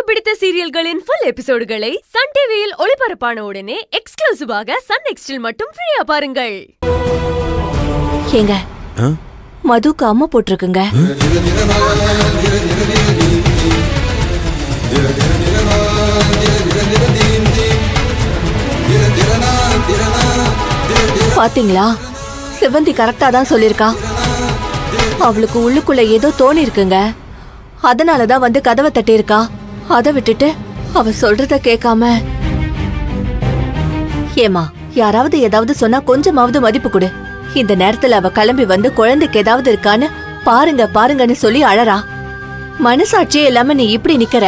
பிடித்த சீரியல்களின் full எபிசோடுகளை Sun டிவியில் ஒளிபரப்பான உடனே எக்ஸ்க்ளூசிவாக சன் நெக்ஸ்டில் மட்டும் ஃப்ரீயா பாருங்கள் ஏங்க மதுக்கு அம்மா போட்டிருக்குங்க பாத்தீங்களா சிவந்தி கரெக்டா தான் சொல்லிருக்கா அவளுக்கு உள்ளுக்குள்ள ஏதோ தோணி இருக்குங்க அதனாலதான் வந்து கதவை தட்டியிருக்கா அதை விட்டுட்டு அவ சொல்றத கேட்காம ஏமா யாராவது ஏதாவது சொன்னா கொஞ்சமாவது மதிப்பு கொடு இந்த நேரத்துல அவ கிளம்பி வந்து குழந்தைக்கு ஏதாவது இருக்கான்னு பாருங்க பாருங்கன்னு சொல்லி அழறா மனசாட்சியே இல்லாம நீ இப்படி நிக்கிற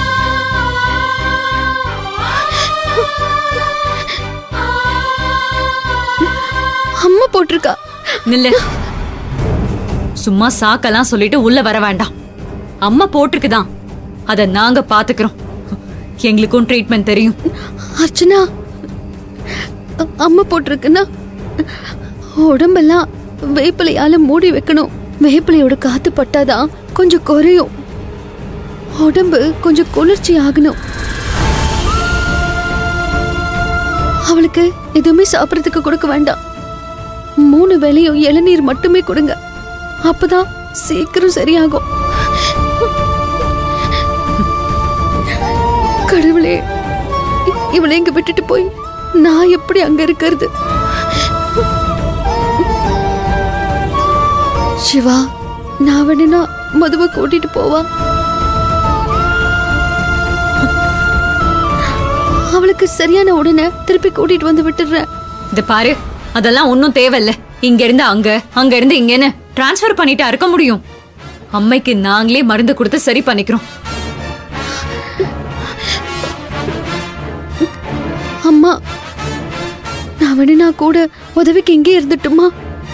அம்மா போட்டிருக்கா நில்லு சும்மா சாக்கெல்லாம் சொல்லிட்டு உள்ள வர வேண்டாம் அம்மா போட்டிருக்குதான் அத நாங்க பாத்துக்கிறோம் எங்களுக்கும் ட்ரீட்மெண்ட் தெரியும் அர்ச்சனா அ- அம்மா போட்டிருக்குன்னா உடம்பெல்லாம் வேப்பிலையால மூடி வைக்கணும் வேப்பிலையோட காத்து பட்டாதான் கொஞ்சம் குறையும் உடம்பு கொஞ்சம் குளிர்ச்சி ஆகணும் அவளுக்கு எதுவுமே சாப்பிடறதுக்கு கொடுக்க வேண்டாம் மூணு வேளையும் இளநீர் மட்டுமே கொடுங்க அப்பதான் சீக்கிரம் சரியாகும் கடவுளே இ- இவளை இங்க விட்டுட்டு போய் நான் எப்படி அங்க இருக்கிறது சிவா நான் வேணும்னா மதுவை கூட்டிட்டு போவா அவளுக்கு சரியான உடனே திருப்பி கூட்டிட்டு வந்து விட்டுடுறேன் இத பாரு அதெல்லாம் ஒன்னும் தேவையில்ல இங்க இருந்து அங்க அங்க இருந்து இங்கன்னு டிரான்ஸ்ஃபர் பண்ணிட்டா இருக்க முடியும் அம்மைக்கு நாங்களே மருந்து கொடுத்து சரி பண்ணிக்கிறோம் அம்மா நான் வேணும்னா கூட உதவிக்கு இங்கே இருந்துட்டுமா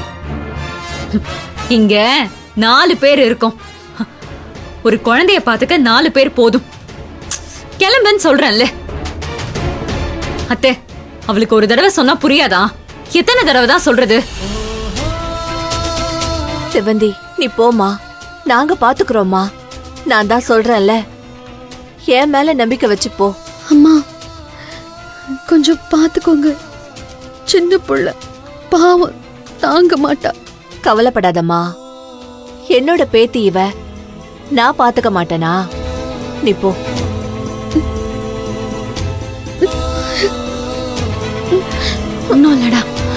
இங்க நாலு பேர் இருக்கோம் ஒரு குழந்தைய பாத்துக்க நாலு பேர் போதும் கிளம்புன்னு சொல்றேன்ல அத்தை அவளுக்கு ஒரு தடவை சொன்னா புரியாதா எத்தனை தடவை தான் சொல்றது சிவந்தி நீ போமா நாங்க பாத்துக்கிறோம்மா நான் தான் சொல்றேன்ல என் மேல நம்பிக்கை வச்சு போ அம்மா கொஞ்சம் பார்த்துக்கோங்க சின்ன புள்ள பாவம் தாங்க மாட்டா கவலைப்படாதம்மா என்னோட பேத்தி இவ நான் பாத்துக்க மாட்டேனா நீ போ ஒன்றும் இல்லடா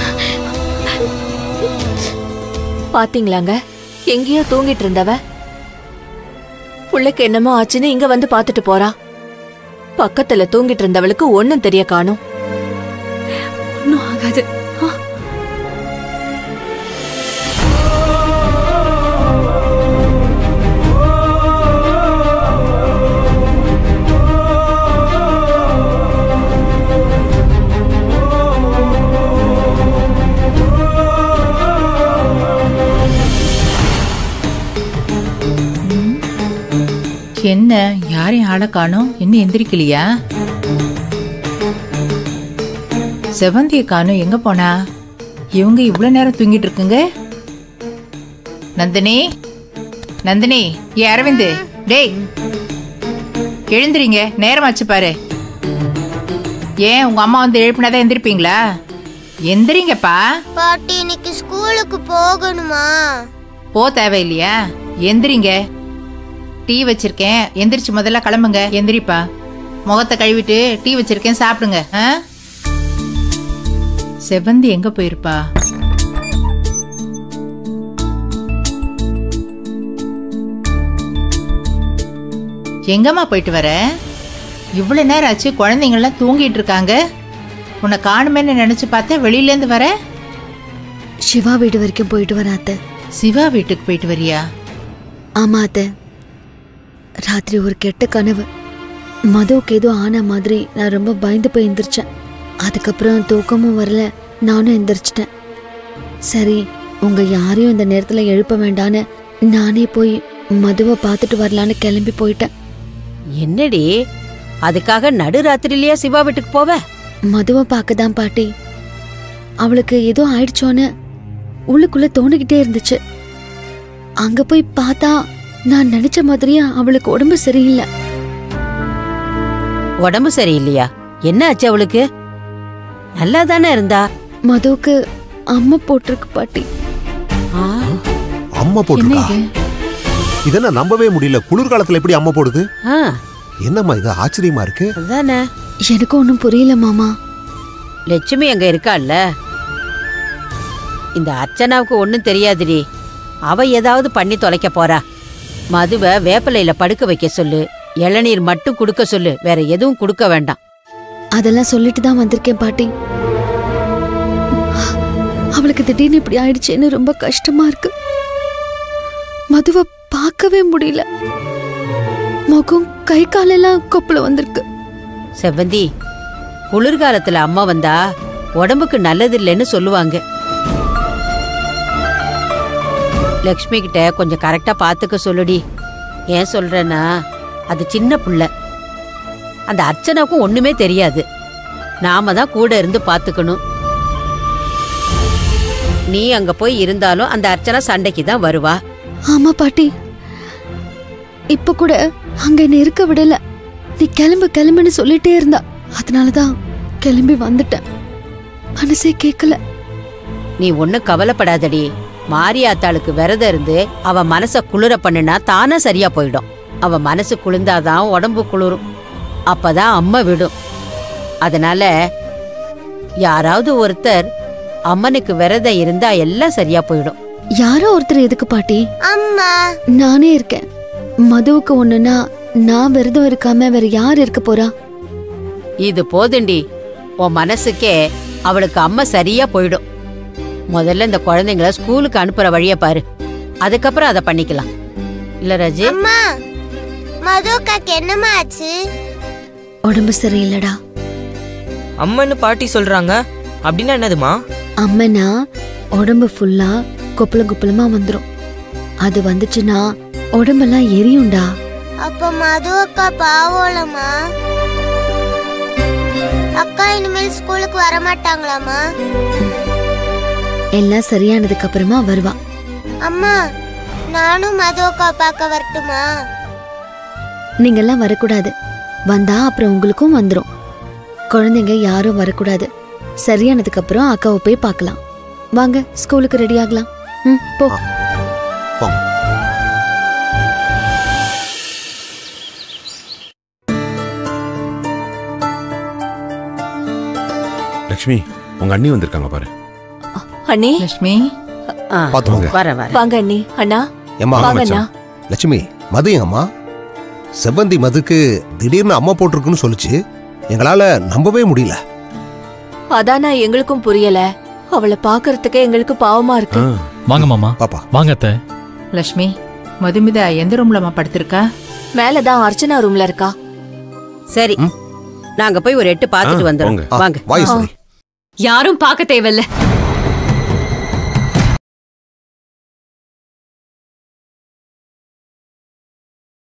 பாத்தீங்களாங்க எங்கேயோ தூங்கிட்டு இருந்தவ புள்ளைக்கு என்னமோ ஆச்சுன்னு இங்க வந்து பாத்துட்டு போறா பக்கத்துல தூங்கிட்டு இருந்தவளுக்கு ஒண்ணும் தெரிய காணும் ஒன்னும் ஆகாது ஆ. என்ன யாரையும் ஆள காணோம் இன்னும் எந்திரிக்கலையா செவந்திய காணோம் எங்க போனா இவங்க இவ்வளவு நேரம் தூங்கிட்டு இருக்குங்க நந்தினி நந்தினி ஏ அரவிந்த் டேய் எழுந்திரிங்க நேரமாச்சு பாரு ஏன் உங்க அம்மா வந்து எழுப்பினாதான் எந்திரிப்பீங்களா எந்திரிங்கப்பா பாட்டி இன்னைக்கு ஸ்கூலுக்கு போகணுமா போ தேவையில்லையா எந்திரிங்க டீ வச்சிருக்கேன் எந்திரிச்சு முதல்ல கிளம்புங்க எந்திரிப்பா முகத்தை கழுவிட்டு டீ வச்சிருக்கேன் சாப்பிடுங்க ஆ? செவந்தி எங்க போயிருப்பா எங்கம்மா போயிட்டு வர இவ்வளவு நேரம் ஆச்சு குழந்தைங்கள்லாம் தூங்கிட்டு இருக்காங்க உன்னை காணுமேன்னு நினைச்சு பார்த்தேன் வெளியில இருந்து வர சிவா வீடு வரைக்கும் போயிட்டு வரேன் அத்தை சிவா வீட்டுக்கு போயிட்டு வரியா ஆமா அத்தை ராத்திரி ஒரு கெட்ட கனவு மதுவுக்கு ஏதோ ஆன மாதிரி நான் ரொம்ப பயந்து போய் எந்திரிச்சேன் அதுக்கப்புறம் தூக்கமும் வரல நானும் எந்திரிச்சிட்டேன் சரி உங்க யாரையும் இந்த நேரத்துல எழுப்ப வேண்டான்னு நானே போய் மதுவை பார்த்துட்டு வரலான்னு கிளம்பி போயிட்டேன் என்னடி அதுக்காக நடுராத்திரிலயா சிவா வீட்டுக்கு போவ மதுவை பார்க்க தான் பாட்டி அவளுக்கு ஏதோ ஆயிடுச்சோன்னு உள்ளுக்குள்ள தோணிக்கிட்டே இருந்துச்சு அங்க போய் பார்த்தா நான் நினைச்ச மாதிரியே அவளுக்கு உடம்பு சரியில்லை உடம்பு சரியில்லையா என்ன ஆச்சு அவளுக்கு நல்லா தானே இருந்தா மதுவுக்கு அம்மா போட்டிருக்கு பாட்டி ஆ, அம்மா என்ன போட்டுருக்கா இது இதெல்லாம் நம்பவே முடியல குளிர்காலத்துல எப்படி அம்மா போடுது ஆ, என்னம்மா இது ஆச்சரியமா இருக்கு அதானே எனக்கு ஒன்றும் புரியல மாமா லட்சுமி அங்க இருக்கால்ல இந்த அர்ச்சனாவுக்கு ஒண்ணும் தெரியாதுடி அவ ஏதாவது பண்ணி தொலைக்க போறா மதுவை வேப்பிலையில படுக்க வைக்க சொல்லு இளநீர் மட்டும் கொடுக்க சொல்லு வேற எதுவும் கொடுக்க வேண்டாம் அதெல்லாம் சொல்லிட்டு தான் வந்திருக்கேன் பாட்டி அவளுக்கு திடீர்னு இப்படி ஆயிடுச்சேன்னு ரொம்ப கஷ்டமா இருக்கு மதுவை பார்க்கவே முடியல முகம் கை காலெல்லாம் கொப்புல வந்திருக்கு செவ்வந்தி குளிர்காலத்துல அம்மா வந்தா உடம்புக்கு நல்லது இல்லைன்னு சொல்லுவாங்க லக்ஷ்மி கிட்ட கொஞ்சம் கரெக்டா பாத்துக்க சொல்லுடி ஏன் சொல்றேன்னா அது சின்ன புள்ள அந்த அர்ச்சனாவுக்கும் ஒண்ணுமே தெரியாது நாம தான் கூட இருந்து பாத்துக்கணும் நீ அங்க போய் இருந்தாலும் அந்த அர்ச்சனா சண்டைக்கு தான் வருவா ஆமா பாட்டி இப்ப கூட அங்க என்ன இருக்க விடல நீ கிளம்பு கிளம்புன்னு சொல்லிட்டே இருந்தா அதனாலதான் கிளம்பி வந்துட்டேன் மனசே கேட்கல நீ ஒன்னும் கவலைப்படாதடி மாரியாத்தாளுக்கு விரதம் இருந்து அவ மனச குளிர பண்ணுனா தானே சரியா போயிடும் அவ மனசு குளிர்ந்தாதான் உடம்பு குளிரும் அப்பதான் அம்மா விடும் அதனால யாராவது ஒருத்தர் அம்மனுக்கு விரதம் இருந்தா எல்லாம் சரியா போயிடும் யாரோ ஒருத்தர் எதுக்கு பாட்டி அம்மா நானே இருக்கேன் மதுவுக்கு ஒண்ணுனா நான் விரதம் இருக்காம வேற யார் இருக்க போறா இது போதுண்டி உன் மனசுக்கே அவளுக்கு அம்மா சரியா போயிடும் முதல்ல இந்த குழந்தைங்கள ஸ்கூலுக்கு அனுப்புற வழிய பாரு அதுக்கப்புறம் அதை பண்ணிக்கலாம் இல்ல ராஜி அம்மா மதுக்காக்கு என்னம்மா ஆச்சு உடம்பு சரியில்லடா அம்மன்னு பாட்டி சொல்றாங்க அப்படின்னா என்னதுமா அம்மனா உடம்பு ஃபுல்லா கொப்பளம் கொப்பளமா வந்துரும் அது வந்துச்சுன்னா உடம்பெல்லாம் எரியும்டா அப்ப மது அக்கா பாவோலம்மா அக்கா இனிமேல் ஸ்கூலுக்கு வர மாட்டாங்களாமா எல்லாம் சரியானதுக்கு அப்புறமா வருவா அம்மா நானும் மது அக்கா பார்க்க வரட்டுமா நீங்கெல்லாம் வரக்கூடாது வந்தா அப்புறம் உங்களுக்கும் வந்துரும் குழந்தைங்க யாரும் வரக்கூடாது சரியானதுக்கு அப்புறம் அக்காவை போய் பார்க்கலாம் வாங்க ஸ்கூலுக்கு ரெடி ஆகலாம் ம் போ போங்க லக்ஷ்மி உங்க அண்ணி வந்திருக்காங்க பாரு அண்ணி லட்சுமி ஆ, பாத்து வாங்க. வர வர வாங்க அண்ணி அண்ணா ஏம்மா வாங்க அண்ணா லட்சுமி மது என் அம்மா செவ்வந்தி மதுக்கு திடீர்னு அம்மா போட்டிருக்குன்னு சொல்லுச்சு எங்களால நம்பவே முடியல அதானா எங்களுக்கும் புரியல அவளை பாக்குறதுக்கே எங்களுக்கு பாவமா இருக்கு ஆ, வாங்க மாமா பாப்பா வாங்க அத்தை லட்சுமி மதுமிதா எந்த ரூம்லம்மா படுத்திருக்கா மேலதான் அர்ச்சனா ரூம்ல இருக்கா சரி நாங்க போய் ஒரு எட்டு பார்த்துட்டு ஆ, வந்துடுறோம் போங்க. ஆ, வாங்க வாயு சரி யாரும் பார்க்க தேவையில்ல